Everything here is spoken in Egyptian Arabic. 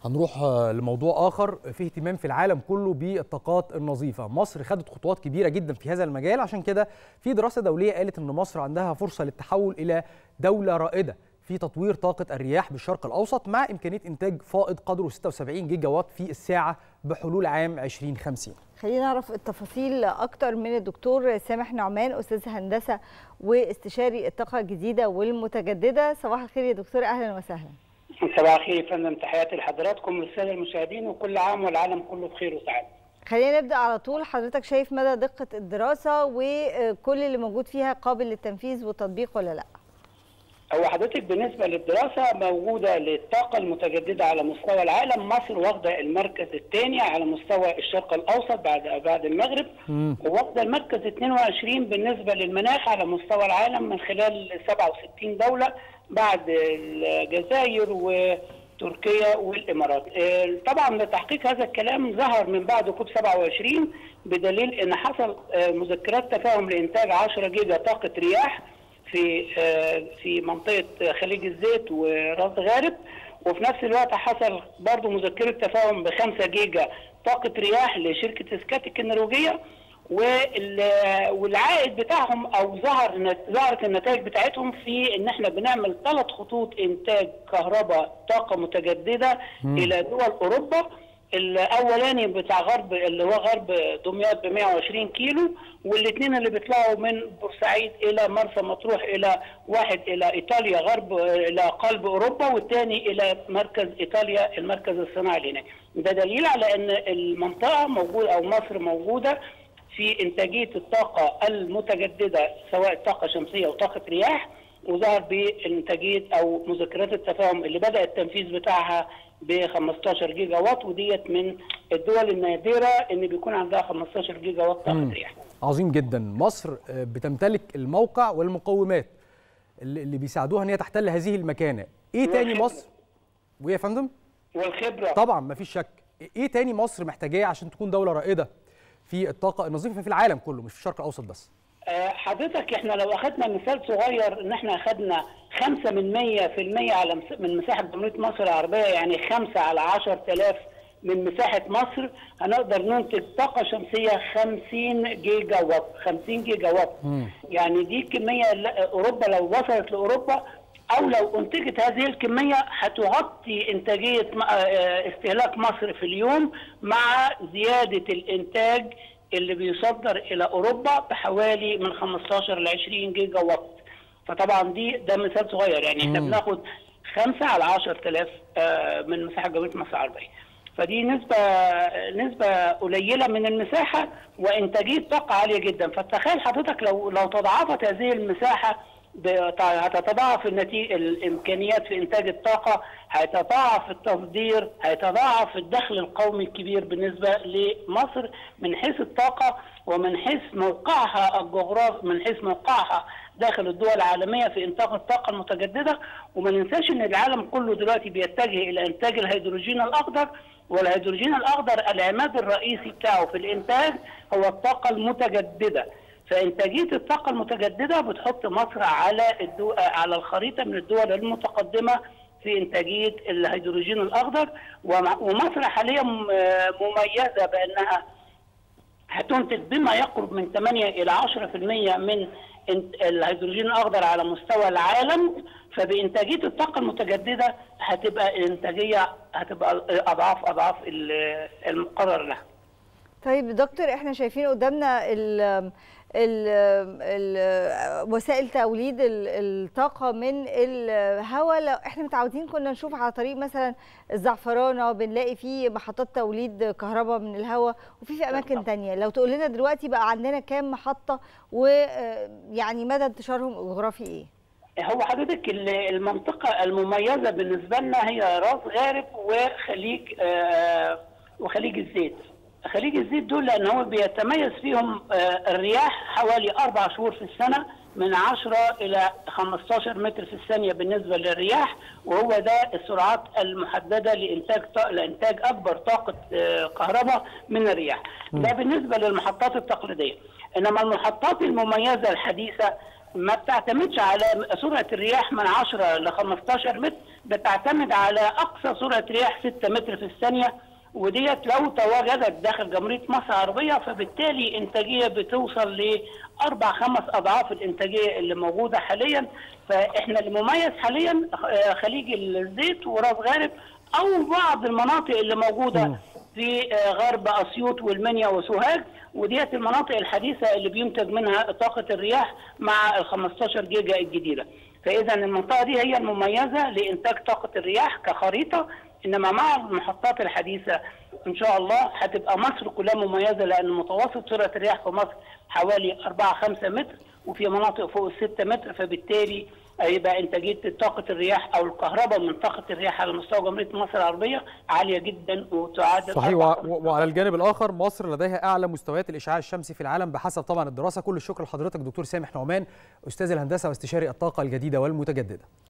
هنروح لموضوع اخر في اهتمام في العالم كله بالطاقات النظيفه مصر خدت خطوات كبيره جدا في هذا المجال عشان كده في دراسه دوليه قالت ان مصر عندها فرصه للتحول الى دوله رائده في تطوير طاقه الرياح بالشرق الاوسط مع امكانيه انتاج فائض قدره 76 جيجا وات في الساعه بحلول عام 2050 خلينا نعرف التفاصيل اكتر من الدكتور سامح نعمان استاذ هندسه واستشاري الطاقه الجديده والمتجدده صباح الخير يا دكتور اهلا وسهلا صباح الخير يا فندم تحياتي لحضراتكم والساده المشاهدين وكل عام والعالم كله بخير وسعاده. خلينا نبدا على طول حضرتك شايف مدى دقه الدراسه وكل اللي موجود فيها قابل للتنفيذ والتطبيق ولا لا؟ هو حضرتك بالنسبه للدراسه موجوده للطاقه المتجدده على مستوى العالم مصر واخده المركز الثاني على مستوى الشرق الاوسط بعد بعد المغرب وواخده المركز 22 بالنسبه للمناخ على مستوى العالم من خلال 67 دوله بعد الجزائر وتركيا والامارات. طبعا لتحقيق هذا الكلام ظهر من بعد كوب 27 بدليل ان حصل مذكرات تفاهم لانتاج 10 جيجا طاقه رياح في في منطقه خليج الزيت وراس غارب وفي نفس الوقت حصل برضه مذكره تفاهم ب 5 جيجا طاقه رياح لشركه سكاتيك النرويجيه والعائد بتاعهم او ظهر ظهرت النتائج بتاعتهم في ان احنا بنعمل ثلاث خطوط انتاج كهرباء طاقه متجدده م. الى دول اوروبا الاولاني بتاع غرب اللي هو غرب دمياط ب 120 كيلو والاثنين اللي بيطلعوا من بورسعيد الى مرسى مطروح الى واحد الى ايطاليا غرب الى قلب اوروبا والثاني الى مركز ايطاليا المركز الصناعي هناك ده دليل على ان المنطقه موجوده او مصر موجوده في انتاجيه الطاقه المتجدده سواء طاقه شمسيه او طاقه رياح وظهر بانتاجيه او مذكرات التفاهم اللي بدا التنفيذ بتاعها ب 15 جيجا وات وديت من الدول النادره ان بيكون عندها 15 جيجا وات طاقه رياح. عظيم جدا، مصر بتمتلك الموقع والمقومات اللي بيساعدوها ان هي تحتل هذه المكانه، ايه تاني مصر؟ وايه يا فندم؟ والخبره طبعا مفيش شك، ايه تاني مصر محتاجاه عشان تكون دوله رائده في الطاقه النظيفه في العالم كله مش في الشرق الاوسط بس؟ حضرتك احنا لو اخذنا مثال صغير ان احنا اخذنا 5 من 100% على من مساحه جمهوريه مصر العربيه يعني 5 على 10000 من مساحه مصر هنقدر ننتج طاقه شمسيه 50 جيجا وات 50 جيجا وات م. يعني دي كميه اوروبا لو وصلت لاوروبا او لو انتجت هذه الكميه هتغطي انتاجيه استهلاك مصر في اليوم مع زياده الانتاج اللي بيصدر الى اوروبا بحوالي من 15 ل 20 جيجا وات فطبعا دي ده مثال صغير يعني احنا بناخد 5 على 10000 من مساحه جمهوريه مصر العربيه فدي نسبه نسبه قليله من المساحه وانتاجيه طاقه عاليه جدا فتخيل حضرتك لو لو تضاعفت هذه المساحه هتتضاعف النتيجة الامكانيات في انتاج الطاقه هيتضاعف التصدير هيتضاعف الدخل القومي الكبير بالنسبه لمصر من حيث الطاقه ومن حيث موقعها الجغرافي من حيث موقعها داخل الدول العالميه في انتاج الطاقه المتجدده وما ننساش ان العالم كله دلوقتي بيتجه الى انتاج الهيدروجين الاخضر والهيدروجين الاخضر العماد الرئيسي بتاعه في الانتاج هو الطاقه المتجدده فانتاجيه الطاقه المتجدده بتحط مصر على الدو... على الخريطه من الدول المتقدمه في انتاجيه الهيدروجين الاخضر ومصر حاليا مميزه بانها هتنتج بما يقرب من 8 الى 10% من الهيدروجين الاخضر على مستوى العالم فبانتاجيه الطاقه المتجدده هتبقى الانتاجيه هتبقى اضعاف اضعاف المقرر لها. طيب دكتور احنا شايفين قدامنا ال ال ال وسائل توليد الطاقة من الهواء احنا متعودين كنا نشوف على طريق مثلا الزعفرانة بنلاقي فيه محطات توليد كهرباء من الهواء وفي في أماكن تانية لو تقول لنا دلوقتي بقى عندنا كام محطة ويعني مدى انتشارهم الجغرافي ايه؟ هو حضرتك المنطقة المميزة بالنسبة لنا هي راس غارب وخليج آه وخليج الزيت خليج الزيت دول لان هو بيتميز فيهم الرياح حوالي اربع شهور في السنه من 10 الى 15 متر في الثانيه بالنسبه للرياح وهو ده السرعات المحدده لانتاج لانتاج اكبر طاقه كهرباء من الرياح. ده بالنسبه للمحطات التقليديه. انما المحطات المميزه الحديثه ما بتعتمدش على سرعه الرياح من 10 ل 15 متر بتعتمد على اقصى سرعه رياح 6 متر في الثانيه وديت لو تواجدت داخل جمهوريه مصر العربيه فبالتالي انتاجيه بتوصل لاربع خمس اضعاف الانتاجيه اللي موجوده حاليا فاحنا المميز حاليا آه، خليج الزيت وراس غارب او بعض المناطق اللي موجوده في آه، غرب اسيوط والمنيا وسوهاج وديت المناطق الحديثه اللي بينتج منها طاقه الرياح مع ال 15 جيجا الجديده فاذا المنطقه دي هي المميزه لانتاج طاقه الرياح كخريطه انما مع المحطات الحديثه ان شاء الله هتبقى مصر كلها مميزه لان متوسط سرعه الرياح في مصر حوالي 4 5 متر وفي مناطق فوق ال 6 متر فبالتالي هيبقى انتاجيه طاقه الرياح او الكهرباء من طاقه الرياح على مستوى جمهوريه مصر العربيه عاليه جدا وتعادل صحيح أربع و- خمس و- وعلى الجانب الاخر مصر لديها اعلى مستويات الاشعاع الشمسي في العالم بحسب طبعا الدراسه كل الشكر لحضرتك دكتور سامح نعمان استاذ الهندسه واستشاري الطاقه الجديده والمتجدده